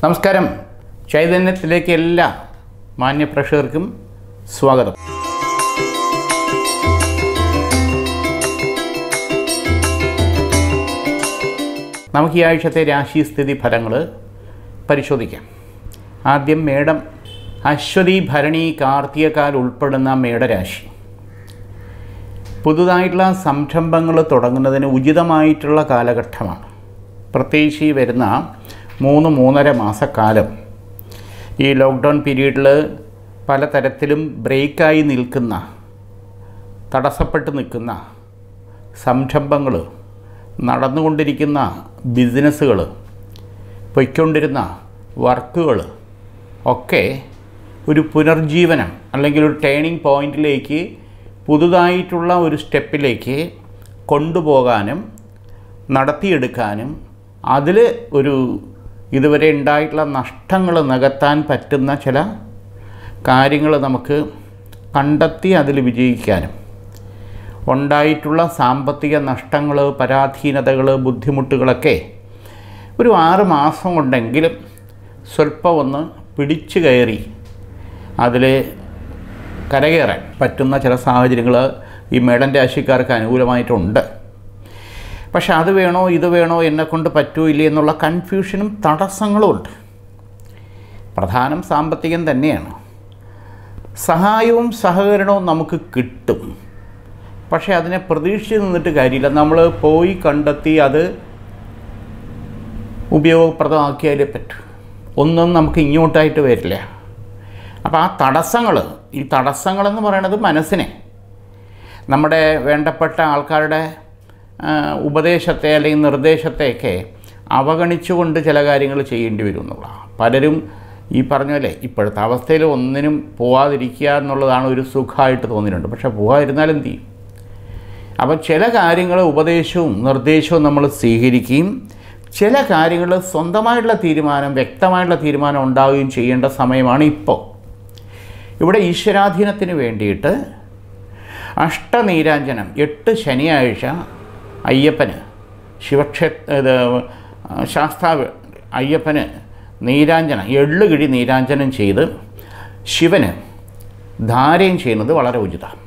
നമസ്കാരം ചൈതന്യത്തിലേക്ക് എല്ലാ മാന്യപ്രേക്ഷകർക്കും സ്വാഗതം നമുക്ക് ഈ ആഴ്ചത്തെ രാശിസ്ഥിതി ഫലങ്ങൾ പരിശോധിക്കാം ആദ്യം മേടം അശ്വതി ഭരണി കാർത്തികക്കാൽ ഉൾപ്പെടുന്ന മേടരാശി പുതുതായിട്ടുള്ള സംരംഭങ്ങൾ തുടങ്ങുന്നതിന് ഉചിതമായിട്ടുള്ള കാലഘട്ടമാണ് പ്രത്യേകിച്ച് ഈ വരുന്ന മൂന്ന് മൂന്നര മാസക്കാലം ഈ ലോക്ക്ഡൗൺ പീരീഡിൽ പലതരത്തിലും ബ്രേക്കായി നിൽക്കുന്ന തടസ്സപ്പെട്ട് നിൽക്കുന്ന സംരംഭങ്ങൾ നടന്നുകൊണ്ടിരിക്കുന്ന ബിസിനസ്സുകൾ പൊയ്ക്കൊണ്ടിരുന്ന വർക്കുകൾ ഒക്കെ ഒരു പുനർജീവനം അല്ലെങ്കിൽ ഒരു ടേണിംഗ് പോയിന്റിലേക്ക് പുതുതായിട്ടുള്ള ഒരു സ്റ്റെപ്പിലേക്ക് കൊണ്ടുപോകാനും നടത്തിയെടുക്കാനും അതിൽ ഒരു ഇതുവരെ ഉണ്ടായിട്ടുള്ള നഷ്ടങ്ങൾ നികത്താൻ പറ്റുന്ന ചില കാര്യങ്ങൾ നമുക്ക് കണ്ടെത്തി അതിൽ വിജയിക്കാനും ഉണ്ടായിട്ടുള്ള സാമ്പത്തിക നഷ്ടങ്ങൾ പരാധീനതകൾ ബുദ്ധിമുട്ടുകളൊക്കെ ഒരു ആറ് മാസം കൊണ്ടെങ്കിലും സ്വല്പം ഒന്ന് പിടിച്ചു കയറി അതിൽ കരകയറാൻ പറ്റുന്ന ചില സാഹചര്യങ്ങൾ ഈ മേടൻ രാശിക്കാർക്ക് അനുകൂലമായിട്ടുണ്ട് പക്ഷെ അത് വേണോ ഇത് വേണോ എന്നെ കൊണ്ട് പറ്റുമോ ഇല്ലേ എന്നുള്ള കൺഫ്യൂഷനും തടസ്സങ്ങളും ഉണ്ട് പ്രധാനം സാമ്പത്തികം തന്നെയാണ് സഹായവും സഹകരണവും നമുക്ക് കിട്ടും പക്ഷേ അതിനെ പ്രതീക്ഷിച്ച് നിന്നിട്ട് കാര്യമില്ല നമ്മൾ പോയി കണ്ടെത്തി അത് ഉപയോഗപ്രദമാക്കിയാലേ പറ്റൂ ഒന്നും നമുക്ക് ഇങ്ങോട്ടായിട്ട് വരില്ല അപ്പോൾ ആ തടസ്സങ്ങൾ ഈ തടസ്സങ്ങളെന്ന് പറയുന്നത് മനസ്സിനെ നമ്മുടെ വേണ്ടപ്പെട്ട ആൾക്കാരുടെ ആ, ഉപദേശത്തെ അല്ലെങ്കിൽ നിർദ്ദേശത്തെയൊക്കെ അവഗണിച്ചുകൊണ്ട് ചില കാര്യങ്ങൾ ചെയ്യേണ്ടി വരും എന്നുള്ള പലരും ഈ പറഞ്ഞ പോലെ ഇപ്പോഴത്തെ അവസ്ഥയിൽ ഒന്നിനും പോവാതിരിക്കുക എന്നുള്ളതാണ് ഒരു സുഖമായിട്ട് തോന്നിയിട്ടുണ്ട് പക്ഷേ പോവാതിരുന്നാൽ എന്ത് ചെയ്യും അപ്പം ചില കാര്യങ്ങൾ ഉപദേശവും നിർദ്ദേശവും നമ്മൾ സ്വീകരിക്കുകയും ചില കാര്യങ്ങൾ സ്വന്തമായിട്ടുള്ള തീരുമാനം വ്യക്തമായിട്ടുള്ള തീരുമാനം ഉണ്ടാവുകയും ചെയ്യേണ്ട സമയമാണ് ഇപ്പോൾ ഇവിടെ ഈശ്വരാധീനത്തിന് വേണ്ടിയിട്ട് അഷ്ടനീരാഞ്ജനം എട്ട് ശനിയാഴ്ച അയ്യപ്പന് ശിവക്ഷേത്ര ഇത് ശാസ്താവ് അയ്യപ്പന് നീരാഞ്ജനം എള്ളുകിഴി നീരാഞ്ജനം ചെയ്ത് ശിവന് ധാരയും ചെയ്യുന്നത് വളരെ ഉചിതമാണ്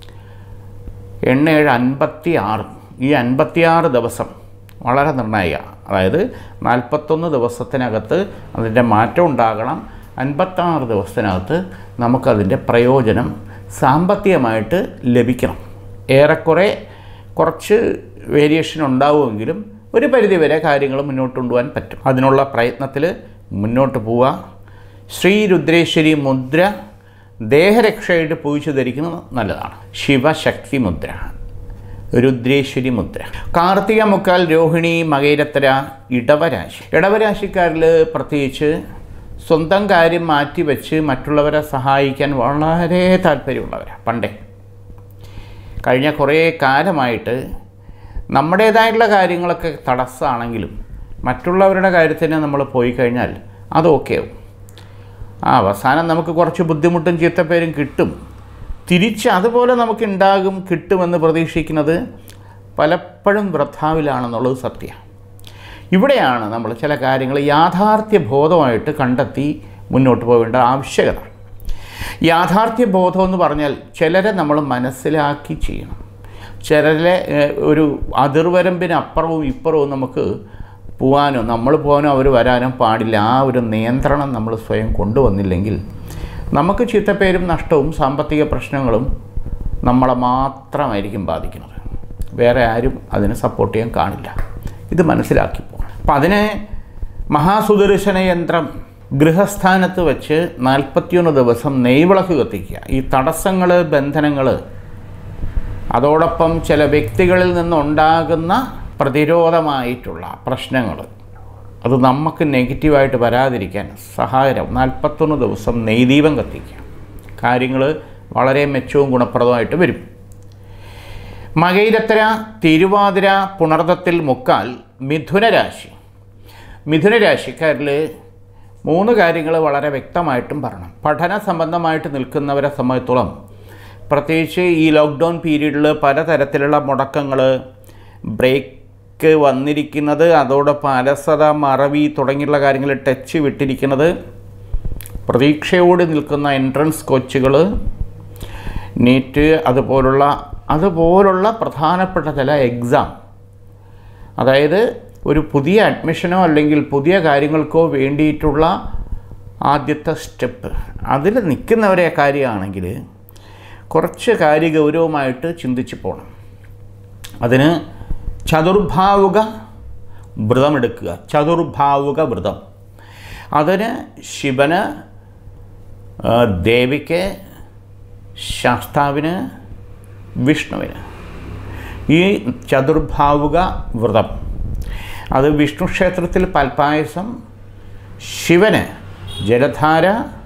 എണ്ണേഴ് അൻപത്തി ആറ് ഈ അൻപത്തിയാറ് ദിവസം വളരെ നിർണായിക അതായത് നാൽപ്പത്തൊന്ന് ദിവസത്തിനകത്ത് അതിൻ്റെ മാറ്റം ഉണ്ടാകണം അൻപത്താറ് ദിവസത്തിനകത്ത് നമുക്കതിൻ്റെ പ്രയോജനം സാമ്പത്തികമായിട്ട് ലഭിക്കണം ഏറെക്കുറെ കുറച്ച് വേരിയേഷൻ ഉണ്ടാവുമെങ്കിലും ഒരു പരിധിവരെ കാര്യങ്ങൾ മുന്നോട്ട് കൊണ്ടുപോകാൻ പറ്റും അതിനുള്ള പ്രയത്നത്തിൽ മുന്നോട്ട് പോവുക ശ്രീ രുദ്രേശ്വരി മുദ്ര ദേഹരക്ഷയായിട്ട് പൂജിച്ച് ധരിക്കുന്നത് നല്ലതാണ് ശിവശക്തി മുദ്ര രുദ്രേശ്വരി മുദ്ര കാർത്തിക മുക്കാൽ രോഹിണി മകേരത്തര ഇടവരാശി ഇടവരാശിക്കാരിൽ പ്രത്യേകിച്ച് സ്വന്തം കാര്യം മാറ്റിവെച്ച് മറ്റുള്ളവരെ സഹായിക്കാൻ വളരെ താല്പര്യമുള്ളവരാണ് പണ്ടേ കഴിഞ്ഞ കുറേ കാലമായിട്ട് നമ്മുടേതായിട്ടുള്ള കാര്യങ്ങളൊക്കെ തടസ്സമാണെങ്കിലും മറ്റുള്ളവരുടെ കാര്യത്തിന് നമ്മൾ പോയി കഴിഞ്ഞാൽ അത് ഓക്കെ ആവും ആ അവസാനം നമുക്ക് കുറച്ച് ബുദ്ധിമുട്ടും ചീത്തപ്പേരും കിട്ടും തിരിച്ച് അതുപോലെ നമുക്ക് ഉണ്ടാകും കിട്ടുമെന്ന് പ്രതീക്ഷിക്കുന്നത് പലപ്പോഴും വൃഥാവിലാണെന്നുള്ളത് സത്യമാണ് ഇവിടെയാണ് നമ്മൾ ചില കാര്യങ്ങൾ യാഥാർത്ഥ്യ ബോധമായിട്ട് കണ്ടെത്തി മുന്നോട്ട് പോകേണ്ട ആവശ്യകത യാഥാർത്ഥ്യ ബോധം എന്ന് പറഞ്ഞാൽ ചിലരെ നമ്മൾ മനസ്സിലാക്കി ചെയ്യണം ചിലരെ ഏഹ്, ഒരു അതിർവരമ്പിന് അപ്പുറവും ഇപ്പുറവും നമുക്ക് പോകാനോ നമ്മൾ പോകാനോ അവർ വരാനോ പാടില്ല ആ ഒരു നിയന്ത്രണം നമ്മൾ സ്വയം കൊണ്ടുവന്നില്ലെങ്കിൽ നമുക്ക് ചീത്തപ്പേരും നഷ്ടവും സാമ്പത്തിക പ്രശ്നങ്ങളും നമ്മളെ മാത്രമായിരിക്കും ബാധിക്കുന്നത് വേറെ ആരും അതിനെ സപ്പോർട്ട് ചെയ്യാൻ കാണില്ല ഇത് മനസ്സിലാക്കി പോകണം അപ്പം അതിന് മഹാസുദർശന യന്ത്രം ഗൃഹസ്ഥാനത്ത് വെച്ച് നാൽപ്പത്തിയൊന്ന് ദിവസം നെയ്വിളക്ക് കത്തിക്കുക ഈ തടസ്സങ്ങൾ ബന്ധനങ്ങൾ അതോടൊപ്പം ചില വ്യക്തികളിൽ നിന്നുണ്ടാകുന്ന പ്രതിരോധമായിട്ടുള്ള പ്രശ്നങ്ങൾ അത് നമുക്ക് നെഗറ്റീവായിട്ട് വരാതിരിക്കാൻ സഹായകം നാൽപ്പത്തൊന്ന് ദിവസം നെയ്ദീപം കത്തിക്കുക കാര്യങ്ങൾ വളരെ മെച്ചവും ഗുണപ്രദമായിട്ട് വരും മകൈരത്തര തിരുവാതിര പുണർദത്തിൽ മുക്കാൽ മിഥുനരാശി മിഥുനരാശിക്കാരിൽ മൂന്ന് കാര്യങ്ങൾ വളരെ വ്യക്തമായിട്ടും പറയണം പഠന സംബന്ധമായിട്ട് നിൽക്കുന്നവരെ സംബന്ധിച്ചോളം പ്രത്യേകിച്ച് ഈ ലോക്ക്ഡൗൺ പീരീഡിൽ പലതരത്തിലുള്ള മുടക്കങ്ങൾ ബ്രേക്ക് ക്ക് വന്നിരിക്കുന്നത് അതോടൊപ്പം അലസത മറവി തുടങ്ങിയുള്ള കാര്യങ്ങൾ ടച്ച് വിട്ടിരിക്കുന്നത് പ്രതീക്ഷയോട് നിൽക്കുന്ന എൻട്രൻസ് കോച്ചുകൾ നീറ്റ് അതുപോലുള്ള അതുപോലുള്ള പ്രധാനപ്പെട്ട ചില എക്സാം അതായത് ഒരു പുതിയ അഡ്മിഷനോ അല്ലെങ്കിൽ പുതിയ കാര്യങ്ങൾക്കോ വേണ്ടിയിട്ടുള്ള ആദ്യത്തെ സ്റ്റെപ്പ് അതിൽ നിൽക്കുന്നവരെ കാര്യമാണെങ്കിൽ കുറച്ച് കാര്യ ഗൗരവമായിട്ട് ചിന്തിച്ച് പോകണം അതിന് ചതുർഭാവുക വ്രതമെടുക്കുക ചതുർഭാവുക വ്രതം അതിന് ശിവന് ആ, ദേവിക്ക് ശാസ്താവിന് വിഷ്ണുവിന് ഈ ചതുർഭാവുക വ്രതം അത് വിഷ്ണു ക്ഷേത്രത്തിൽ പൽപ്പായസം ശിവന് ജലധാര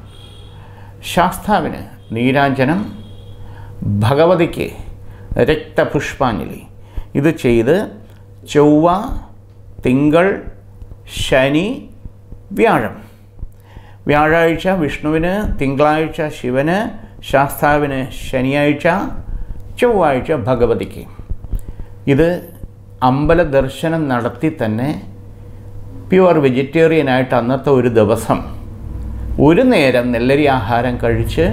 ശാസ്താവിന് നീരാഞ്ജനം ഭഗവതിക്ക് രക്തപുഷ്പാഞ്ജലി ഇത് ചെയ്ത് ചൊവ്വ തിങ്കൾ ശനി വ്യാഴം വ്യാഴാഴ്ച വിഷ്ണുവിന് തിങ്കളാഴ്ച ശിവന് ശാസ്താവിന് ശനിയാഴ്ച ചൊവ്വാഴ്ച ഭഗവതിക്ക് ഇത് അമ്പല ദർശനം നടത്തി തന്നെ പ്യുവർ വെജിറ്റേറിയനായിട്ട് അന്നത്തെ ഒരു ദിവസം ഒരു നേരം നെല്ലരി ആഹാരം കഴിച്ച്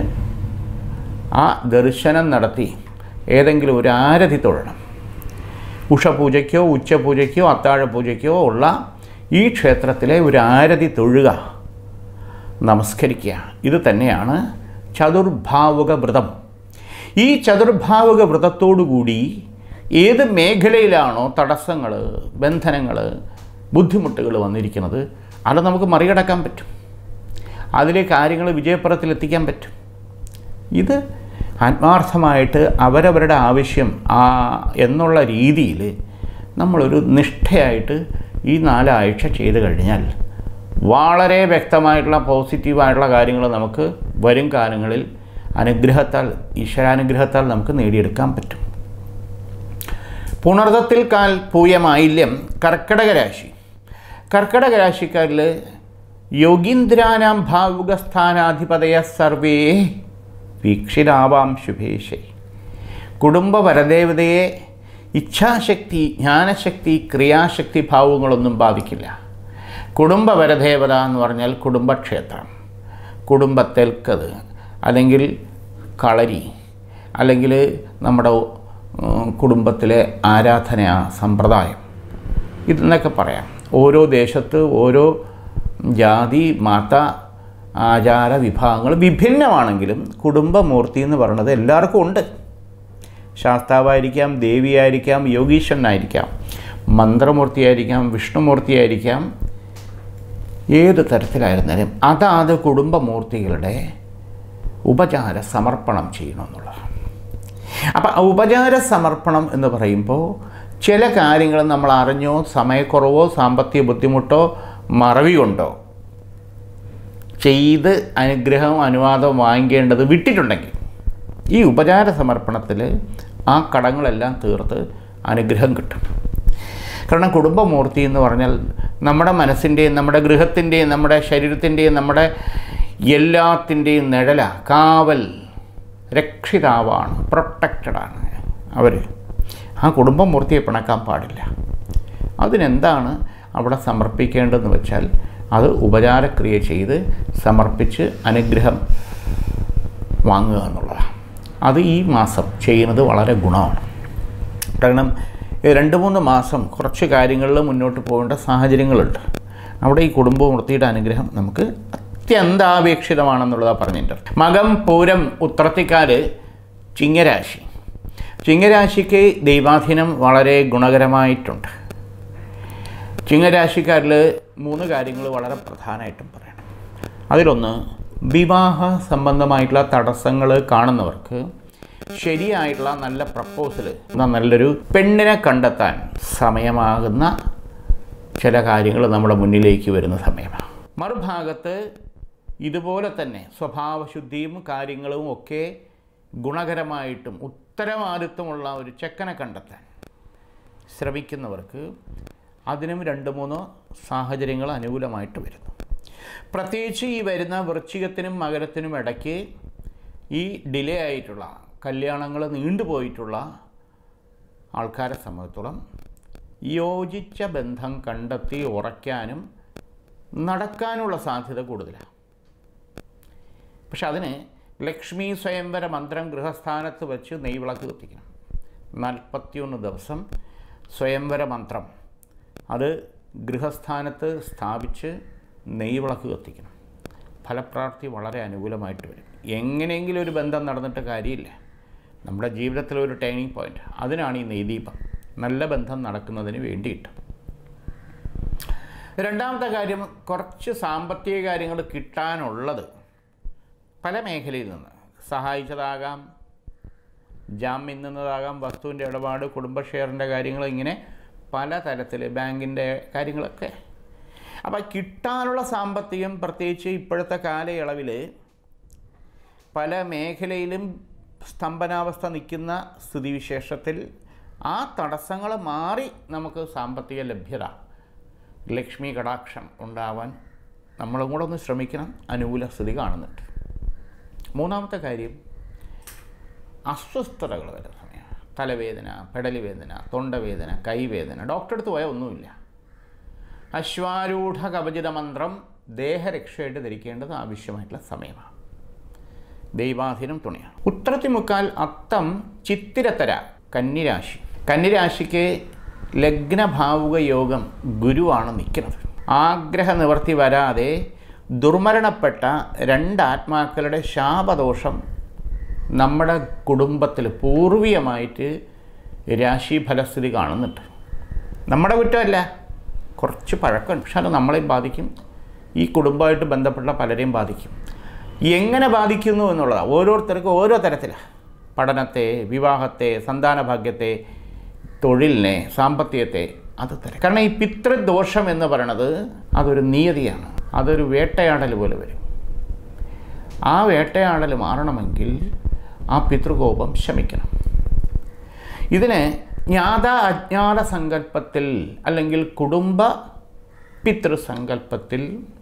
ആ ദർശനം നടത്തി ഏതെങ്കിലും ഒരു ആരതി തൊഴണം ഉഷപൂജയ്ക്കോ ഉച്ചപൂജയ്ക്കോ അത്താഴ പൂജയ്ക്കോ ഉള്ള ഈ ക്ഷേത്രത്തിലെ ഒരു ആരതി തൊഴുക നമസ്കരിക്കുക ഇത് തന്നെയാണ് ചതുർഭാവുക വ്രതം ഈ ചതുർഭാവുക വ്രതത്തോടുകൂടി ഏത് മേഖലയിലാണോ തടസ്സങ്ങൾ ബന്ധനങ്ങൾ ബുദ്ധിമുട്ടുകൾ വന്നിരിക്കുന്നത് അത് നമുക്ക് മറികടക്കാൻ പറ്റും അതിലെ കാര്യങ്ങൾ വിജയപ്പുറത്തിൽ എത്തിക്കാൻ പറ്റും ഇത് ആത്മാർത്ഥമായിട്ട് അവരവരുടെ ആവശ്യം ആ എന്നുള്ള രീതിയിൽ നമ്മളൊരു നിഷ്ഠയായിട്ട് ഈ നാലാഴ്ച ചെയ്ത് കഴിഞ്ഞാൽ വളരെ വ്യക്തമായിട്ടുള്ള പോസിറ്റീവായിട്ടുള്ള കാര്യങ്ങൾ നമുക്ക് വരും കാലങ്ങളിൽ അനുഗ്രഹത്താൽ ഈശ്വരാനുഗ്രഹത്താൽ നമുക്ക് നേടിയെടുക്കാൻ പറ്റും പുണർദത്തിൽ കാൽ പൂയമായില്യം കർക്കടക രാശി കർക്കടക രാശിക്കാരിൽ യോഗീന്ദ്രാനാം ഭാവുക സ്ഥാനാധിപതയ സർവേ വീക്ഷിതാവാം ശുഭേശൈ കുടുംബ പരദേവതയെ ഇച്ഛാശക്തി ജ്ഞാനശക്തി ക്രിയാശക്തി ഭാവങ്ങളൊന്നും ബാധിക്കില്ല കുടുംബ പരദേവത എന്ന് പറഞ്ഞാൽ കുടുംബക്ഷേത്രം കുടുംബത്തേൽക്കത് അല്ലെങ്കിൽ കളരി അല്ലെങ്കിൽ നമ്മുടെ ഉം, കുടുംബത്തിലെ ആരാധന സമ്പ്രദായം ഇതെന്നൊക്കെ പറയാം ഓരോ ദേശത്ത് ഓരോ ജാതി മത ആചാര വിഭാഗങ്ങൾ വിഭിന്നമാണെങ്കിലും കുടുംബമൂർത്തി എന്ന് പറയുന്നത് എല്ലാവർക്കും ഉണ്ട് ശാസ്താവായിരിക്കാം ദേവിയായിരിക്കാം യോഗീശ്വരനായിരിക്കാം മന്ത്രമൂർത്തിയായിരിക്കാം വിഷ്ണുമൂർത്തിയായിരിക്കാം ഏത് തരത്തിലായിരുന്നാലും അതാത് കുടുംബമൂർത്തികളുടെ ഉപചാര സമർപ്പണം ചെയ്യണമെന്നുള്ളതാണ് അപ്പം ഉപചാര സമർപ്പണം എന്ന് പറയുമ്പോൾ ചില കാര്യങ്ങൾ നമ്മൾ അറിഞ്ഞോ സമയക്കുറവോ സാമ്പത്തിക ബുദ്ധിമുട്ടോ മറവി കൊണ്ടോ ചെയ്ത് അനുഗ്രഹവും അനുവാദവും വാങ്ങിക്കേണ്ടത് വിട്ടിട്ടുണ്ടെങ്കിൽ ഈ ഉപചാര സമർപ്പണത്തിൽ ആ കടങ്ങളെല്ലാം തീർത്ത് അനുഗ്രഹം കിട്ടും കാരണം കുടുംബമൂർത്തി എന്ന് പറഞ്ഞാൽ നമ്മുടെ മനസ്സിൻ്റെയും നമ്മുടെ ഗൃഹത്തിൻ്റെയും നമ്മുടെ ശരീരത്തിൻ്റെയും നമ്മുടെ എല്ലാത്തിൻ്റെയും നിഴല കാവൽ രക്ഷിതാവാണ് പ്രൊട്ടക്റ്റഡാണ് അവർ ആ കുടുംബമൂർത്തിയെ പിണക്കാൻ പാടില്ല അതിനെന്താണ് അവിടെ സമർപ്പിക്കേണ്ടതെന്ന് വെച്ചാൽ അത് ഉപചാരക്രിയ ചെയ്ത് സമർപ്പിച്ച് അനുഗ്രഹം വാങ്ങുക എന്നുള്ളതാണ് അത് ഈ മാസം ചെയ്യുന്നത് വളരെ ഗുണമാണ് കാരണം ഈ രണ്ട് മൂന്ന് മാസം കുറച്ച് കാര്യങ്ങളിൽ മുന്നോട്ട് പോകേണ്ട സാഹചര്യങ്ങളുണ്ട് അവിടെ ഈ കുടുംബമൂർത്തിയുടെ അനുഗ്രഹം നമുക്ക് അത്യന്താപേക്ഷിതമാണെന്നുള്ളതാണ് പറഞ്ഞിട്ടുണ്ട് മകം പൂരം ഉത്രത്തിക്കാല് ചിങ്ങരാശി ചിങ്ങരാശിക്ക് ദൈവാധീനം വളരെ ഗുണകരമായിട്ടുണ്ട് ചിങ്ങരാശിക്കാരിൽ മൂന്ന് കാര്യങ്ങൾ വളരെ പ്രധാനമായിട്ടും പറയണം അതിലൊന്ന് വിവാഹ സംബന്ധമായിട്ടുള്ള തടസ്സങ്ങൾ കാണുന്നവർക്ക് ശരിയായിട്ടുള്ള നല്ല പ്രപ്പോസൽ നല്ലൊരു പെണ്ണിനെ കണ്ടെത്താൻ സമയമാകുന്ന ചില കാര്യങ്ങൾ നമ്മുടെ മുന്നിലേക്ക് വരുന്ന സമയമാണ് മറുഭാഗത്ത് ഇതുപോലെ തന്നെ സ്വഭാവശുദ്ധിയും കാര്യങ്ങളും ഒക്കെ ഗുണകരമായിട്ടും ഉത്തരവാദിത്വമുള്ള ഒരു ചെക്കനെ കണ്ടെത്താൻ ശ്രമിക്കുന്നവർക്ക് അതിനും രണ്ട് മൂന്ന് സാഹചര്യങ്ങൾ അനുകൂലമായിട്ട് വരുന്നു പ്രത്യേകിച്ച് ഈ വരുന്ന വൃശ്ചികത്തിനും മകരത്തിനും ഇടയ്ക്ക് ഈ ഡിലേ ആയിട്ടുള്ള കല്യാണങ്ങൾ നീണ്ടുപോയിട്ടുള്ള ആൾക്കാരെ സംബന്ധിച്ചോളം യോജിച്ച ബന്ധം കണ്ടെത്തി ഉറയ്ക്കാനും നടക്കാനുള്ള സാധ്യത കൂടുതലാണ് പക്ഷെ അതിന് ലക്ഷ്മി സ്വയംവര മന്ത്രം ഗൃഹസ്ഥാനത്ത് വെച്ച് നെയ്വിളക്ക് കത്തിക്കണം നാൽപ്പത്തിയൊന്ന് ദിവസം സ്വയംവര മന്ത്രം അത് ഗൃഹസ്ഥാനത്ത് സ്ഥാപിച്ച് നെയ്വിളക്ക് കത്തിക്കണം ഫലപ്രാപ്തി വളരെ അനുകൂലമായിട്ട് വരും എങ്ങനെയെങ്കിലും ഒരു ബന്ധം നടന്നിട്ട് കാര്യമില്ല നമ്മുടെ ജീവിതത്തിലെ ഒരു ടേണിംഗ് പോയിൻ്റ് അതിനാണ് ഈ നെയ്ദീപം നല്ല ബന്ധം നടക്കുന്നതിന് വേണ്ടിയിട്ട് രണ്ടാമത്തെ കാര്യം കുറച്ച് സാമ്പത്തിക കാര്യങ്ങൾ കിട്ടാനുള്ളത് പല മേഖലയിൽ നിന്ന് സഹായിച്ചതാകാം ജാമ്യം നിന്നതാകാം വസ്തുവിൻ്റെ ഇടപാട് കുടുംബ ഷെയറിൻ്റെ കാര്യങ്ങൾ ഇങ്ങനെ പല തരത്തിൽ ബാങ്കിൻ്റെ കാര്യങ്ങളൊക്കെ അപ്പോൾ കിട്ടാനുള്ള സാമ്പത്തികം പ്രത്യേകിച്ച് ഇപ്പോഴത്തെ കാലയളവിൽ പല മേഖലയിലും സ്തംഭനാവസ്ഥ നിൽക്കുന്ന സ്ഥിതിവിശേഷത്തിൽ ആ തടസ്സങ്ങൾ മാറി നമുക്ക് സാമ്പത്തിക ലഭ്യത ലക്ഷ്മി കടാക്ഷം ഉണ്ടാവാൻ നമ്മളും കൂടെ ഒന്ന് ശ്രമിക്കണം അനുകൂല സ്ഥിതി കാണുന്നുണ്ട് മൂന്നാമത്തെ കാര്യം അസ്വസ്ഥതകൾ വരുന്ന സമയം തലവേദന പെടലി വേദന തൊണ്ടവേദന കൈവേദന ഡോക്ടറെ അടുത്ത് പോയാൽ ഒന്നുമില്ല അശ്വാരൂഢ കവചിത മന്ത്രം ദേഹരക്ഷയായിട്ട് ധരിക്കേണ്ടത് ആവശ്യമായിട്ടുള്ള സമയമാണ് ദൈവാധീനം തുണയാണ് ഉത്രത്തിമുക്കാൽ അത്തം ചിത്തിരത്തര കന്നിരാശി കന്നിരാശിക്ക് ലഗ്നഭാവുക യോഗം ഗുരുവാണ് നിൽക്കുന്നത് ആഗ്രഹ നിവർത്തി വരാതെ ദുർമരണപ്പെട്ട രണ്ട് ആത്മാക്കളുടെ ശാപദോഷം നമ്മുടെ കുടുംബത്തിൽ പൂർവീയമായിട്ട് രാശി ഫലസ്ഥിതി കാണുന്നുണ്ട് നമ്മുടെ കുറ്റമല്ല കുറച്ച് പഴക്കമുണ്ട് പക്ഷെ അത് നമ്മളെയും ബാധിക്കും ഈ കുടുംബമായിട്ട് ബന്ധപ്പെട്ട പലരെയും ബാധിക്കും എങ്ങനെ ബാധിക്കുന്നു എന്നുള്ളതാണ് ഓരോരുത്തർക്കും ഓരോ തരത്തിലാണ് പഠനത്തെ വിവാഹത്തെ സന്താനഭാഗ്യത്തെ തൊഴിലിനെ സാമ്പത്തികത്തെ അത് തരം കാരണം ഈ പിതൃദോഷം എന്ന് പറയണത് അതൊരു നിയതിയാണ് അതൊരു വേട്ടയാടൽ പോലെ വരും ആ വേട്ടയാടൽ മാറണമെങ്കിൽ ആ പിതൃകോപം ശമിക്കണം ഇതിന് ജ്ഞാത അജ്ഞാത സങ്കല്പത്തിൽ അല്ലെങ്കിൽ കുടുംബ പിതൃസങ്കല്പത്തിൽ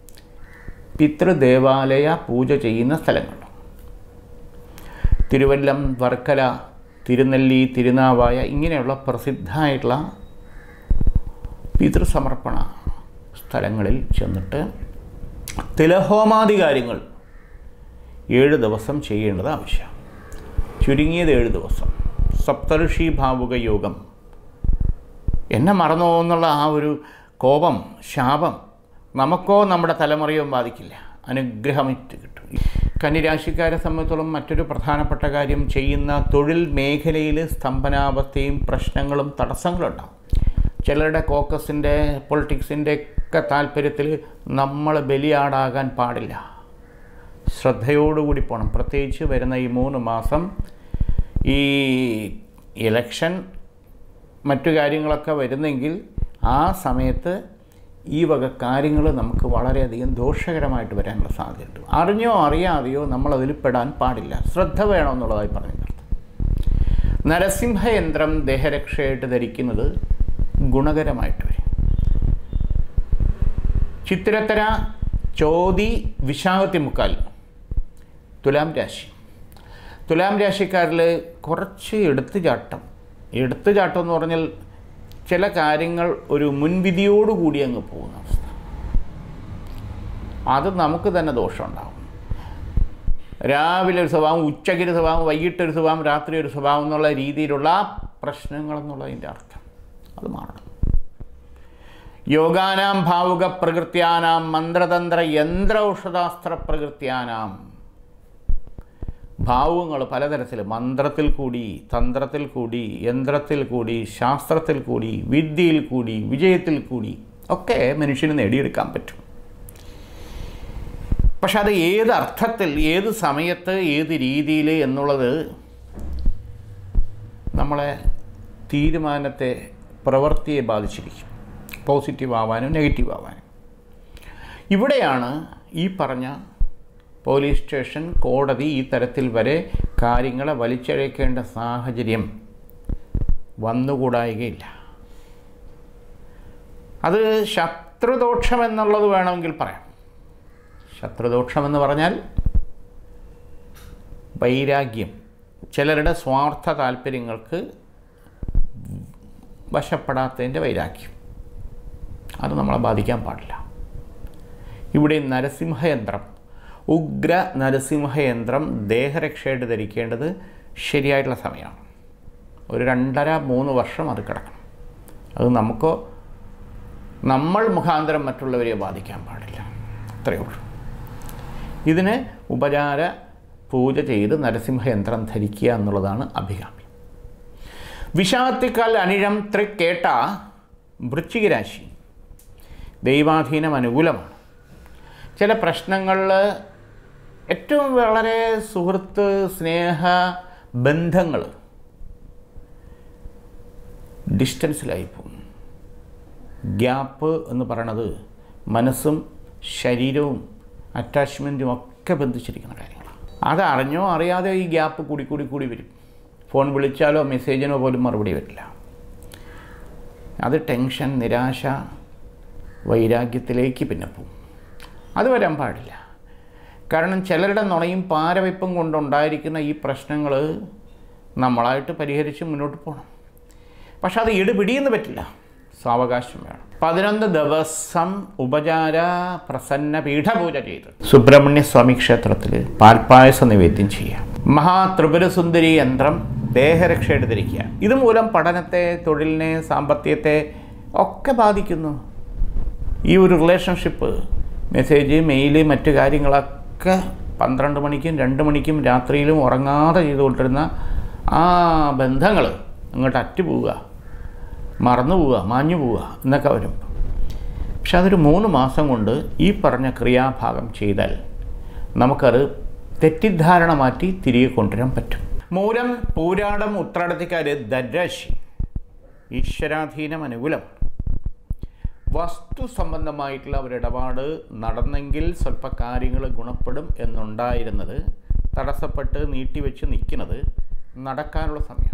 പിതൃദേവാലയ പൂജ ചെയ്യുന്ന സ്ഥലങ്ങൾ തിരുവല്ലം വർക്കല തിരുനെല്ലി തിരുനാവായ ഇങ്ങനെയുള്ള പ്രസിദ്ധമായിട്ടുള്ള പിതൃസമർപ്പണ സ്ഥലങ്ങളിൽ ചെന്നിട്ട് തിലഹോമാദി കാര്യങ്ങൾ ഏഴ് ദിവസം ചെയ്യേണ്ടത് ആവശ്യമാണ് ചുരുങ്ങിയത് ഏഴ് ദിവസം സപ്തഋഷി ഭാവുക യോഗം എന്നെ മറന്നോ എന്നുള്ള ആ ഒരു കോപം ശാപം നമുക്കോ നമ്മുടെ തലമുറയോ ബാധിക്കില്ല അനുഗ്രഹമിട്ട് കിട്ടും കന്നിരാശിക്കാരെ സംബന്ധിച്ചോളം മറ്റൊരു പ്രധാനപ്പെട്ട കാര്യം ചെയ്യുന്ന തൊഴിൽ മേഖലയിൽ സ്തംഭനാവസ്ഥയും പ്രശ്നങ്ങളും തടസ്സങ്ങളും ഉണ്ടാവും ചിലരുടെ കോക്കസിൻ്റെ പൊളിറ്റിക്സിൻ്റെ ഒക്കെ താല്പര്യത്തിൽ നമ്മൾ ബലിയാടാകാൻ പാടില്ല ശ്രദ്ധയോടുകൂടി പോകണം പ്രത്യേകിച്ച് വരുന്ന ഈ മൂന്ന് മാസം ഈ ഇലക്ഷൻ മറ്റു കാര്യങ്ങളൊക്കെ വരുന്നെങ്കിൽ ആ സമയത്ത് ഈ വക കാര്യങ്ങൾ നമുക്ക് വളരെയധികം ദോഷകരമായിട്ട് വരാനുള്ള സാധ്യതയുണ്ട് അറിഞ്ഞോ അറിയാതെയോ നമ്മളതിൽ പെടാൻ പാടില്ല ശ്രദ്ധ വേണമെന്നുള്ളതായി പറഞ്ഞു നരസിംഹയന്ത്രം ദേഹരക്ഷയായിട്ട് ധരിക്കുന്നത് ഗുണകരമായിട്ട് വരും ചിത്തിരത്തര ചോതി വിശാഖത്തി മുക്കാൽ തുലാം രാശി തുലാം രാശിക്കാരിൽ കുറച്ച് എടുത്തുചാട്ടം എടുത്തുചാട്ടം എന്ന് പറഞ്ഞാൽ ചില കാര്യങ്ങൾ ഒരു മുൻവിധിയോടുകൂടി അങ്ങ് പോകുന്ന അവസ്ഥ അത് നമുക്ക് തന്നെ ദോഷമുണ്ടാകും രാവിലെ ഒരു സ്വഭാവം ഉച്ചയ്ക്ക് ഒരു സ്വഭാവം വൈകിട്ടൊരു സ്വഭാവം രാത്രി ഒരു സ്വഭാവം എന്നുള്ള രീതിയിലുള്ള പ്രശ്നങ്ങളെന്നുള്ളതിൻ്റെ അർത്ഥം അത് മാറണം യോഗാനാം ഭാവുക പ്രകൃത്യാനാം മന്ത്രതന്ത്ര യന്ത്ര ഔഷധാസ്ത്ര പ്രകൃത്യാനാം ഭാവുകങ്ങൾ പലതരത്തിൽ മന്ത്രത്തിൽ കൂടി തന്ത്രത്തിൽ കൂടി യന്ത്രത്തിൽ കൂടി ശാസ്ത്രത്തിൽ കൂടി വിദ്യയിൽ കൂടി വിജയത്തിൽ കൂടി ഒക്കെ മനുഷ്യന് നേടിയെടുക്കാൻ പറ്റും പക്ഷെ അത് ഏത് അർത്ഥത്തിൽ ഏത് സമയത്ത് ഏത് രീതിയിൽ എന്നുള്ളത് നമ്മളെ തീരുമാനത്തെ പ്രവൃത്തിയെ ബാധിച്ചിരിക്കും പോസിറ്റീവ് ആവാനും നെഗറ്റീവ് ആവാനും ഇവിടെയാണ് ഈ പറഞ്ഞ പോലീസ് സ്റ്റേഷൻ കോടതി ഈ തരത്തിൽ വരെ കാര്യങ്ങളെ വലിച്ചഴക്കേണ്ട സാഹചര്യം വന്നുകൂടായികയില്ല അത് ശത്രുദോഷം എന്നുള്ളത് വേണമെങ്കിൽ പറയാം ശത്രുദോഷമെന്ന് പറഞ്ഞാൽ വൈരാഗ്യം ചിലരുടെ സ്വാർത്ഥ താല്പര്യങ്ങൾക്ക് വശപ്പെടാത്തതിൻ്റെ വൈരാഗ്യം അത് നമ്മളെ ബാധിക്കാൻ പാടില്ല ഇവിടെ നരസിംഹയന്ത്രം ഉഗ്ര നരസിംഹയന്ത്രം ദേഹരക്ഷയായിട്ട് ധരിക്കേണ്ടത് ശരിയായിട്ടുള്ള സമയമാണ് ഒരു രണ്ടര മൂന്ന് വർഷം അത് കിടക്കണം അത് നമുക്കോ നമ്മൾ മുഖാന്തരം മറ്റുള്ളവരെ ബാധിക്കാൻ പാടില്ല അത്രയേ ഉള്ളൂ ഇതിന് ഉപചാര പൂജ ചെയ്ത് നരസിംഹയന്ത്രം ധരിക്കുക എന്നുള്ളതാണ് അഭികാമ്യം വിഷാത്തിക്കാൽ അനിഴം തൃക്കേട്ട വൃശ്ചികരാശി ദൈവാധീനം അനുകൂലമാണ് ചില പ്രശ്നങ്ങളിൽ ഏറ്റവും വളരെ സുഹൃത്ത് സ്നേഹ ബന്ധങ്ങൾ ഡിസ്റ്റൻസിലായി പോകും ഗ്യാപ്പ് എന്ന് പറയണത് മനസ്സും ശരീരവും അറ്റാച്ച്മെൻറ്റും ഒക്കെ ബന്ധിച്ചിരിക്കുന്ന കാര്യങ്ങളാണ് അത് അറിഞ്ഞോ അറിയാതെ ഈ ഗ്യാപ്പ് കൂടി കൂടി കൂടി വരും ഫോൺ വിളിച്ചാലോ മെസ്സേജിനോ പോലും മറുപടി വരില്ല അത് ടെൻഷൻ നിരാശ വൈരാഗ്യത്തിലേക്ക് പിന്നെ പോകും അത് വരാൻ പാടില്ല കാരണം ചിലരുടെ നുണയും പാരവയ്പ്പും കൊണ്ടുണ്ടായിരിക്കുന്ന ഈ പ്രശ്നങ്ങൾ നമ്മളായിട്ട് പരിഹരിച്ച് മുന്നോട്ട് പോകണം പക്ഷെ അത് ഇടുപിടിയെന്ന് പറ്റില്ല സാവകാശം വേണം പതിനൊന്ന് ദിവസം ഉപചാര പ്രസന്ന പീഠപൂജ ചെയ്ത് സുബ്രഹ്മണ്യ സ്വാമി ക്ഷേത്രത്തിൽ പാൽപ്പായസ നിവേദ്യം ചെയ്യാം മഹാത്രിപുരസുന്ദരി യന്ത്രം ദേഹരക്ഷയുടെ ധരിക്കുക ഇതുമൂലം പഠനത്തെ തൊഴിലിനെ സാമ്പത്തികത്തെ ഒക്കെ ബാധിക്കുന്നു ഈ ഒരു റിലേഷൻഷിപ്പ് മെസ്സേജ് മെയില് മറ്റു കാര്യങ്ങളൊക്കെ പന്ത്രണ്ട് മണിക്കും രണ്ട് മണിക്കും രാത്രിയിലും ഉറങ്ങാതെ ചെയ്തുകൊണ്ടിരുന്ന ആ ബന്ധങ്ങൾ അങ്ങോട്ട് അറ്റുപോവുക മറന്നു പോവുക മാഞ്ഞു പോവുക എന്നൊക്കെ വരും പക്ഷെ അതൊരു മൂന്ന് മാസം കൊണ്ട് ഈ പറഞ്ഞ ക്രിയാഭാഗം ചെയ്താൽ നമുക്കത് തെറ്റിദ്ധാരണ മാറ്റി തിരികെ കൊണ്ടുവരാൻ പറ്റും മൂലം പൂരാടം ഉത്രാടത്തിക്കാർ ദരാശി ഈശ്വരാധീനം അനുകൂലമാണ് വസ്തു സംബന്ധമായിട്ടുള്ള ഒരു ഇടപാട് നടന്നെങ്കിൽ സ്വല്പ കാര്യങ്ങൾ ഗുണപ്പെടും എന്നുണ്ടായിരുന്നത് തടസ്സപ്പെട്ട് നീട്ടിവെച്ച് നിൽക്കുന്നത് നടക്കാനുള്ള സമയമാണ്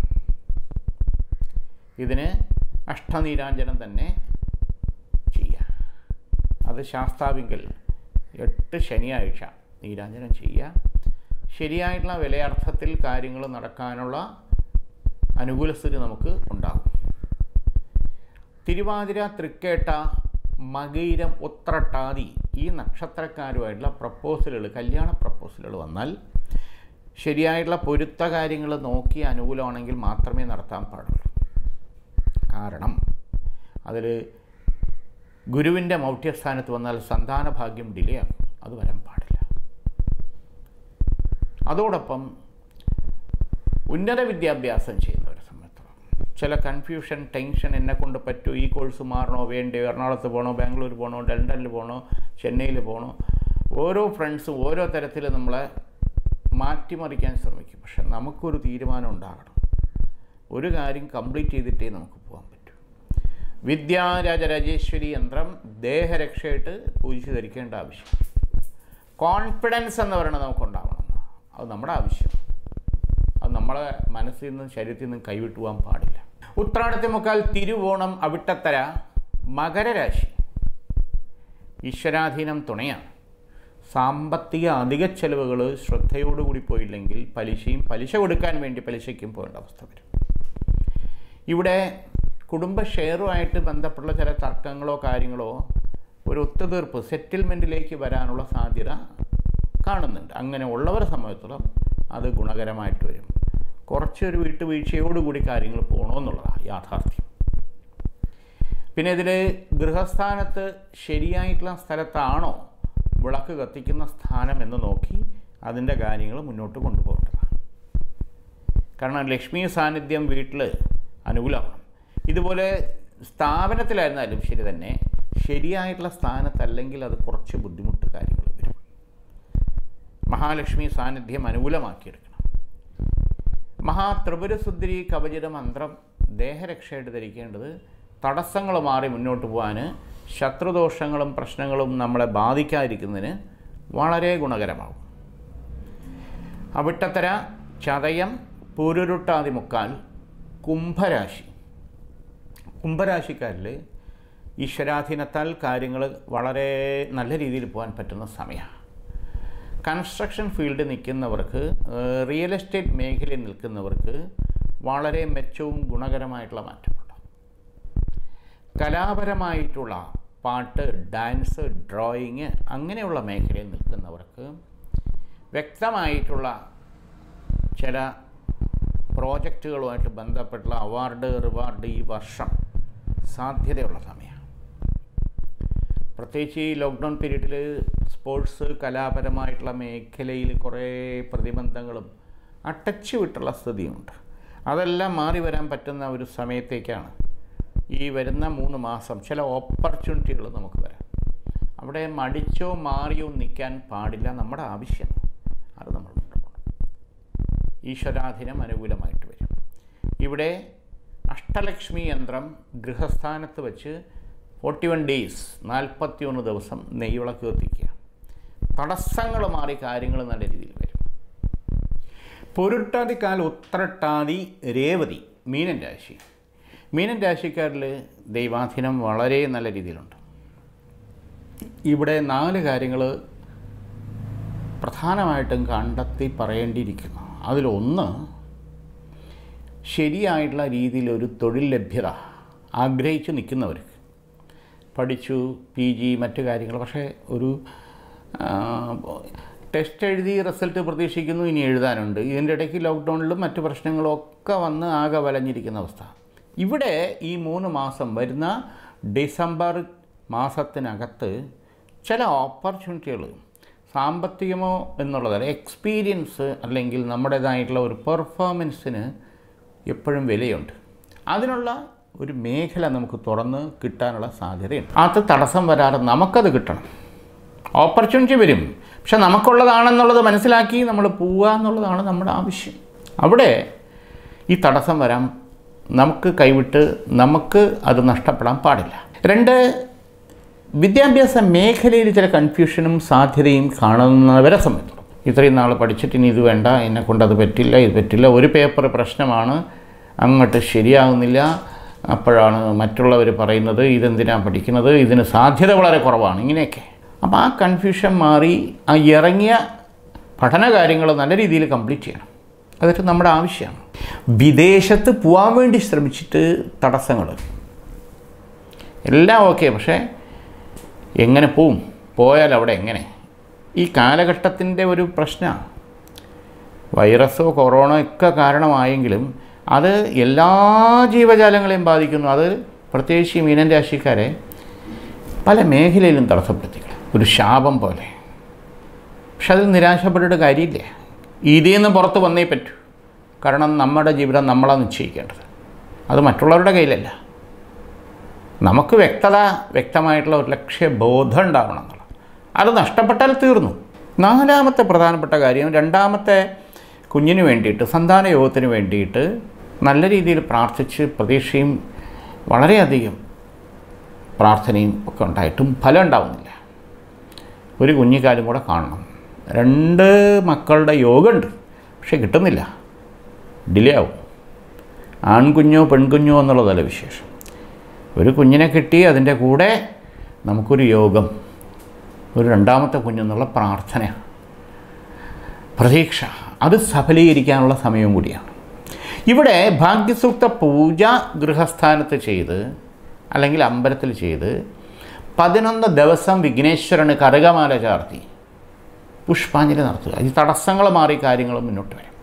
ഇതിന് അഷ്ടനീരാഞ്ജനം തന്നെ ചെയ്യുക അത് ശാസ്താവിങ്കൽ എട്ട് ശനിയാഴ്ച നീരാഞ്ജനം ചെയ്യുക ശരിയായിട്ടുള്ള വിലയർത്ഥത്തിൽ കാര്യങ്ങൾ നടക്കാനുള്ള അനുകൂലസ്ഥിതി നമുക്ക് ഉണ്ടാകും തിരുവാതിര തൃക്കേട്ട മകീരം ഉത്രട്ടാതി ഈ നക്ഷത്രക്കാരുമായിട്ടുള്ള പ്രപ്പോസലുകൾ കല്യാണ പ്രപ്പോസലുകൾ വന്നാൽ ശരിയായിട്ടുള്ള പൊരുത്ത കാര്യങ്ങൾ നോക്കി അനുകൂലമാണെങ്കിൽ മാത്രമേ നടത്താൻ പാടുള്ളൂ കാരണം അതിൽ ഗുരുവിൻ്റെ മൗഢ്യസ്ഥാനത്ത് വന്നാൽ സന്താന ഭാഗ്യം ഡിലേ ആകും അത് വരാൻ പാടില്ല അതോടൊപ്പം ഉന്നത വിദ്യാഭ്യാസം ചെയ്യുന്നവരെ സംബന്ധിച്ചിടത്തോളം ചില കൺഫ്യൂഷൻ ടെൻഷൻ എന്നെ കൊണ്ട് പറ്റുമോ ഈ കോഴ്സ് മാറണോ വേണ്ടയോ എറണാകുളത്ത് പോകണോ ബാംഗ്ലൂർ പോകണോ ലണ്ടനിൽ പോകണോ ചെന്നൈയിൽ പോകണോ ഓരോ ഫ്രണ്ട്സും ഓരോ തരത്തിൽ നമ്മളെ മാറ്റിമറിക്കാൻ ശ്രമിക്കും പക്ഷെ നമുക്കൊരു തീരുമാനം ഉണ്ടാകണം ഒരു കാര്യം കംപ്ലീറ്റ് ചെയ്തിട്ടേ നമുക്ക് പോകാൻ പറ്റൂ വിദ്യാരാജരാജേശ്വരി യന്ത്രം ദേഹരക്ഷയായിട്ട് പൂജിച്ച് ധരിക്കേണ്ട ആവശ്യം കോൺഫിഡൻസ് എന്ന് പറയുന്നത് നമുക്കുണ്ടാവണം അത് നമ്മുടെ ആവശ്യം അത് നമ്മളെ മനസ്സിൽ നിന്നും ശരീരത്തിൽ നിന്നും കൈവിട്ടു പോകാൻ പാടില്ല ഉത്രാടത്തെ മുക്കാൽ തിരുവോണം അവിട്ടത്തര മകരരാശി ഈശ്വരാധീനം തുണയാണ് സാമ്പത്തിക അധിക ചെലവുകൾ ശ്രദ്ധയോടുകൂടി പോയില്ലെങ്കിൽ പലിശയും പലിശ കൊടുക്കാൻ വേണ്ടി പലിശയ്ക്കും പോകേണ്ട അവസ്ഥ വരും ഇവിടെ കുടുംബ ഷെയറുമായിട്ട് ബന്ധപ്പെട്ട ചില തർക്കങ്ങളോ കാര്യങ്ങളോ ഒരു ഒത്തുതീർപ്പ് സെറ്റിൽമെൻറ്റിലേക്ക് വരാനുള്ള സാധ്യത കാണുന്നുണ്ട് അങ്ങനെ ഉള്ളവരെ സംബന്ധിച്ചിടത്തോളം അത് ഗുണകരമായിട്ട് വരും കുറച്ചൊരു വീട്ടുവീഴ്ചയോടുകൂടി കാര്യങ്ങൾ പോകണമെന്നുള്ളതാണ് യാഥാർത്ഥ്യം പിന്നെ ഇതിൽ ഗൃഹസ്ഥാനത്ത് ശരിയായിട്ടുള്ള സ്ഥലത്താണോ വിളക്ക് കത്തിക്കുന്ന സ്ഥാനം എന്ന് നോക്കി അതിൻ്റെ കാര്യങ്ങൾ മുന്നോട്ട് കൊണ്ടുപോകേണ്ടതാണ് കാരണം ലക്ഷ്മി സാന്നിധ്യം വീട്ടിൽ അനുകൂലമാണ് ഇതുപോലെ സ്ഥാപനത്തിലായിരുന്നാലും ശരി തന്നെ ശരിയായിട്ടുള്ള സ്ഥാനത്തല്ലെങ്കിൽ അത് കുറച്ച് ബുദ്ധിമുട്ട് കാര്യങ്ങൾ വരും മഹാലക്ഷ്മി സാന്നിധ്യം അനുകൂലമാക്കിയെടുക്കണം മഹാത്രിപുരസുന്ദരി കവചിത മന്ത്രം ദേഹരക്ഷയായിട്ട് ധരിക്കേണ്ടത് തടസ്സങ്ങൾ മാറി മുന്നോട്ട് പോകാൻ ശത്രുദോഷങ്ങളും പ്രശ്നങ്ങളും നമ്മളെ ബാധിക്കാതിരിക്കുന്നതിന് വളരെ ഗുണകരമാകും അവിട്ടത്തര ചതയം പൂരുരുട്ടാതി മുക്കാൽ കുംഭരാശി കുംഭരാശിക്കാരിൽ ഈശ്വരാധീനത്താൽ കാര്യങ്ങൾ വളരെ നല്ല രീതിയിൽ പോകാൻ പറ്റുന്ന സമയമാണ് കൺസ്ട്രക്ഷൻ ഫീൽഡിൽ നിൽക്കുന്നവർക്ക് റിയൽ എസ്റ്റേറ്റ് മേഖലയിൽ നിൽക്കുന്നവർക്ക് വളരെ മെച്ചവും ഗുണകരമായിട്ടുള്ള മാറ്റമുണ്ടാകും കലാപരമായിട്ടുള്ള പാട്ട് ഡാൻസ് ഡ്രോയിങ് അങ്ങനെയുള്ള മേഖലയിൽ നിൽക്കുന്നവർക്ക് വ്യക്തമായിട്ടുള്ള ചില പ്രോജക്റ്റുകളുമായിട്ട് ബന്ധപ്പെട്ടുള്ള അവാർഡ് റിവാർഡ് ഈ വർഷം സാധ്യതയുള്ള സമയമാണ് പ്രത്യേകിച്ച് ഈ ലോക്ക്ഡൗൺ പീരീഡിൽ സ്പോർട്സ് കലാപരമായിട്ടുള്ള മേഖലയിൽ കുറേ പ്രതിബന്ധങ്ങളും അടച്ചു വിട്ടുള്ള സ്ഥിതിയുണ്ട് അതെല്ലാം മാറി വരാൻ പറ്റുന്ന ഒരു സമയത്തേക്കാണ് ഈ വരുന്ന മൂന്ന് മാസം ചില ഓപ്പർച്യൂണിറ്റികൾ നമുക്ക് വരാം അവിടെ മടിച്ചോ മാറിയോ നിൽക്കാൻ പാടില്ല നമ്മുടെ ആവശ്യം അത് നമ്മൾ കൊണ്ടുപോകണം ഈശ്വരാധീനം അനുകൂലമായിട്ട് വരും ഇവിടെ അഷ്ടലക്ഷ്മി യന്ത്രം ഗൃഹസ്ഥാനത്ത് വെച്ച് ഫോർട്ടി വൺ ഡേയ്സ് നാൽപ്പത്തി ഒന്ന് ദിവസം നെയ്വിളക്ക് കത്തിക്കുക തടസ്സങ്ങൾ മാറി കാര്യങ്ങൾ നല്ല രീതിയിൽ വരും പൊരുട്ടാതിക്കാൽ ഉത്രട്ടാതി രേവതി മീനൻ രാശി മീനൻ രാശിക്കാരിൽ ദൈവാധീനം വളരെ നല്ല രീതിയിലുണ്ട് ഇവിടെ നാല് കാര്യങ്ങൾ പ്രധാനമായിട്ടും കണ്ടെത്തി പറയേണ്ടിയിരിക്കുന്നു അതിലൊന്ന് ശരിയായിട്ടുള്ള രീതിയിൽ ഒരു തൊഴിൽ ലഭ്യത ആഗ്രഹിച്ച് നിൽക്കുന്നവർക്ക് പഠിച്ചു പി ജി മറ്റു കാര്യങ്ങൾ പക്ഷേ ഒരു ആ, ടെസ്റ്റ് എഴുതി റിസൾട്ട് പ്രതീക്ഷിക്കുന്നു ഇനി എഴുതാനുണ്ട് ഇതിൻ്റെ ഇടയ്ക്ക് ലോക്ക്ഡൗണിലും മറ്റു പ്രശ്നങ്ങളും ഒക്കെ വന്ന് ആകെ വലഞ്ഞിരിക്കുന്ന അവസ്ഥ ഇവിടെ ഈ മൂന്ന് മാസം വരുന്ന ഡിസംബർ മാസത്തിനകത്ത് ചില ഓപ്പർച്യൂണിറ്റികൾ സാമ്പത്തികമോ എന്നുള്ളതല്ല എക്സ്പീരിയൻസ് അല്ലെങ്കിൽ നമ്മുടേതായിട്ടുള്ള ഒരു പെർഫോമൻസിന് എപ്പോഴും വിലയുണ്ട് അതിനുള്ള ഒരു മേഖല നമുക്ക് തുറന്ന് കിട്ടാനുള്ള സാധ്യതയുണ്ട് അത് തടസ്സം വരാതെ നമുക്കത് കിട്ടണം ഓപ്പർച്യൂണിറ്റി വരും പക്ഷെ നമുക്കുള്ളതാണെന്നുള്ളത് മനസ്സിലാക്കി നമ്മൾ പോവുക എന്നുള്ളതാണ് നമ്മുടെ ആവശ്യം അവിടെ ഈ തടസ്സം വരാൻ നമുക്ക് കൈവിട്ട് നമുക്ക് അത് നഷ്ടപ്പെടാൻ പാടില്ല രണ്ട് വിദ്യാഭ്യാസ മേഖലയിൽ ചില കൺഫ്യൂഷനും സാധ്യതയും കാണുന്നവരെ സംബന്ധിച്ചിടത്തോളം ഇത്രയും നാൾ പഠിച്ചിട്ട് ഇനി ഇത് വേണ്ട എന്നെ കൊണ്ട് അത് പറ്റില്ല ഇത് പറ്റില്ല ഒരു പേപ്പർ പ്രശ്നമാണ് അങ്ങോട്ട് ശരിയാകുന്നില്ല അപ്പോഴാണ് മറ്റുള്ളവർ പറയുന്നത് ഇതെന്തിനാണ് പഠിക്കുന്നത് ഇതിന് സാധ്യത വളരെ കുറവാണ് ഇങ്ങനെയൊക്കെ അപ്പോൾ ആ കൺഫ്യൂഷൻ മാറി ആ ഇറങ്ങിയ പഠന കാര്യങ്ങൾ നല്ല രീതിയിൽ കംപ്ലീറ്റ് ചെയ്യണം അതൊക്കെ നമ്മുടെ ആവശ്യമാണ് വിദേശത്ത് പോകാൻ വേണ്ടി ശ്രമിച്ചിട്ട് തടസ്സങ്ങൾ എല്ലാം ഓക്കെ പക്ഷേ എങ്ങനെ പോവും പോയാൽ അവിടെ എങ്ങനെ ഈ കാലഘട്ടത്തിൻ്റെ ഒരു പ്രശ്നമാണ് വൈറസോ കൊറോണ ഒക്കെ കാരണമായെങ്കിലും അത് എല്ലാ ജീവജാലങ്ങളെയും ബാധിക്കുന്നു അത് പ്രത്യേകിച്ച് ഈ മീനൻ രാശിക്കാരെ പല മേഖലയിലും തടസ്സപ്പെടുത്തിക്കണം ഒരു ശാപം പോലെ പക്ഷെ അതിൽ നിരാശപ്പെട്ടിട്ട് കാര്യമില്ല ഇതിൽ നിന്ന് പുറത്ത് വന്നേ പറ്റൂ കാരണം നമ്മുടെ ജീവിതം നമ്മളാണ് നിശ്ചയിക്കേണ്ടത് അത് മറ്റുള്ളവരുടെ കയ്യിലല്ല നമുക്ക് വ്യക്തത വ്യക്തമായിട്ടുള്ള ഒരു ലക്ഷ്യബോധം ഉണ്ടാവണം എന്നുള്ളത് അത് നഷ്ടപ്പെട്ടാൽ തീർന്നു നാലാമത്തെ പ്രധാനപ്പെട്ട കാര്യം രണ്ടാമത്തെ കുഞ്ഞിന് വേണ്ടിയിട്ട് സന്താന യോഗത്തിന് വേണ്ടിയിട്ട് നല്ല രീതിയിൽ പ്രാർത്ഥിച്ച് പ്രതീക്ഷയും വളരെയധികം പ്രാർത്ഥനയും ഒക്കെ ഉണ്ടായിട്ടും ഫലം ഉണ്ടാവുന്നില്ല ഒരു കുഞ്ഞിക്കാലും കൂടെ കാണണം രണ്ട് മക്കളുടെ യോഗമുണ്ട് പക്ഷെ കിട്ടുന്നില്ല ഡിലേ ആവും ആൺകുഞ്ഞോ പെൺകുഞ്ഞോ എന്നുള്ളതല്ല വിശേഷം ഒരു കുഞ്ഞിനെ കിട്ടി അതിൻ്റെ കൂടെ നമുക്കൊരു യോഗം ഒരു രണ്ടാമത്തെ കുഞ്ഞെന്നുള്ള പ്രാർത്ഥനയാണ് പ്രതീക്ഷ അത് സഫലീകരിക്കാനുള്ള സമയവും കൂടിയാണ് ഇവിടെ ഭാഗ്യസൂക്ത പൂജ ഗൃഹസ്ഥാനത്ത് ചെയ്ത് അല്ലെങ്കിൽ അമ്പലത്തിൽ ചെയ്ത് പതിനൊന്ന് ദിവസം വിഘ്നേശ്വരന് കറുകമാല ചാർത്തി പുഷ്പാഞ്ജലി നടത്തുക ഈ തടസ്സങ്ങൾ മാറി കാര്യങ്ങൾ മുന്നോട്ട് വരും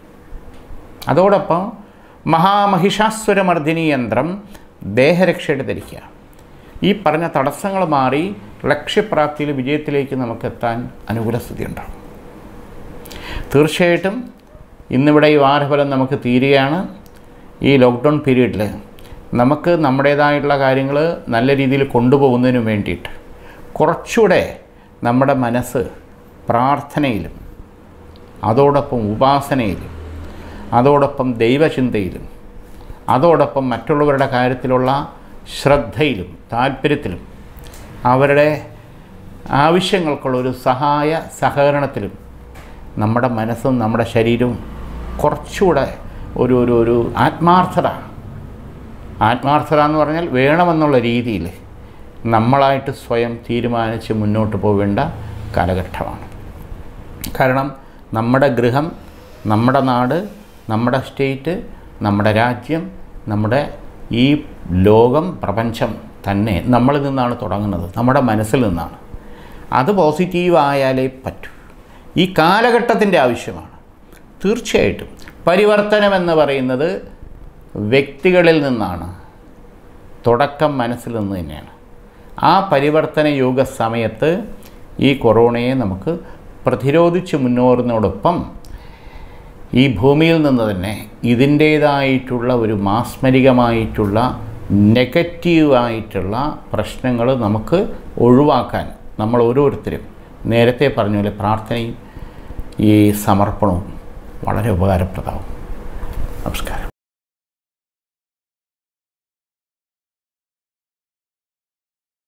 അതോടൊപ്പം മഹാമഹിഷാസുരമർദ്ദിനി യന്ത്രം ദേഹരക്ഷയുടെ ധരിക്കുക ഈ പറഞ്ഞ തടസ്സങ്ങൾ മാറി ലക്ഷ്യപ്രാപ്തിയിൽ വിജയത്തിലേക്ക് നമുക്ക് എത്താൻ അനുകൂല സ്ഥിതി ഉണ്ടാകും തീർച്ചയായിട്ടും ഇന്നിവിടെ ഈ വാരഫലം നമുക്ക് തീരുകയാണ് ഈ ലോക്ക്ഡൗൺ പീരീഡിൽ നമുക്ക് നമ്മുടേതായിട്ടുള്ള കാര്യങ്ങൾ നല്ല രീതിയിൽ കൊണ്ടുപോകുന്നതിന് വേണ്ടിയിട്ട് കുറച്ചുകൂടെ നമ്മുടെ മനസ്സ് പ്രാർത്ഥനയിലും അതോടൊപ്പം ഉപാസനയിലും അതോടൊപ്പം ദൈവചിന്തയിലും അതോടൊപ്പം മറ്റുള്ളവരുടെ കാര്യത്തിലുള്ള ശ്രദ്ധയിലും താല്പര്യത്തിലും അവരുടെ ആവശ്യങ്ങൾക്കുള്ള ഒരു സഹായ സഹകരണത്തിലും നമ്മുടെ മനസ്സും നമ്മുടെ ശരീരവും കുറച്ചുകൂടെ ഒരു ഒരു ഒരു ആത്മാർത്ഥത ആത്മാർത്ഥത എന്ന് പറഞ്ഞാൽ വേണമെന്നുള്ള രീതിയിൽ നമ്മളായിട്ട് സ്വയം തീരുമാനിച്ച് മുന്നോട്ട് പോവേണ്ട കാലഘട്ടമാണ് കാരണം നമ്മുടെ ഗൃഹം നമ്മുടെ നാട് നമ്മുടെ സ്റ്റേറ്റ് നമ്മുടെ രാജ്യം നമ്മുടെ ഈ ലോകം പ്രപഞ്ചം തന്നെ നമ്മളിൽ നിന്നാണ് തുടങ്ങുന്നത് നമ്മുടെ മനസ്സിൽ നിന്നാണ് അത് പോസിറ്റീവ് ആയാലേ പറ്റൂ ഈ കാലഘട്ടത്തിൻ്റെ ആവശ്യമാണ് തീർച്ചയായിട്ടും പരിവർത്തനം എന്ന് പറയുന്നത് വ്യക്തികളിൽ നിന്നാണ് തുടക്കം മനസ്സിൽ നിന്ന് തന്നെയാണ് ആ പരിവർത്തന യുഗ സമയത്ത് ഈ കൊറോണയെ നമുക്ക് പ്രതിരോധിച്ച് മുന്നോറുന്നതോടൊപ്പം ഈ ഭൂമിയിൽ നിന്ന് തന്നെ ഇതിൻ്റേതായിട്ടുള്ള ഒരു മാസ്മരികമായിട്ടുള്ള നെഗറ്റീവായിട്ടുള്ള പ്രശ്നങ്ങൾ നമുക്ക് ഒഴിവാക്കാൻ നമ്മൾ ഓരോരുത്തരും നേരത്തെ പറഞ്ഞ പോലെ പ്രാർത്ഥനയും ഈ സമർപ്പണവും വളരെ ഉപകാരപ്രദമാവും നമസ്കാരം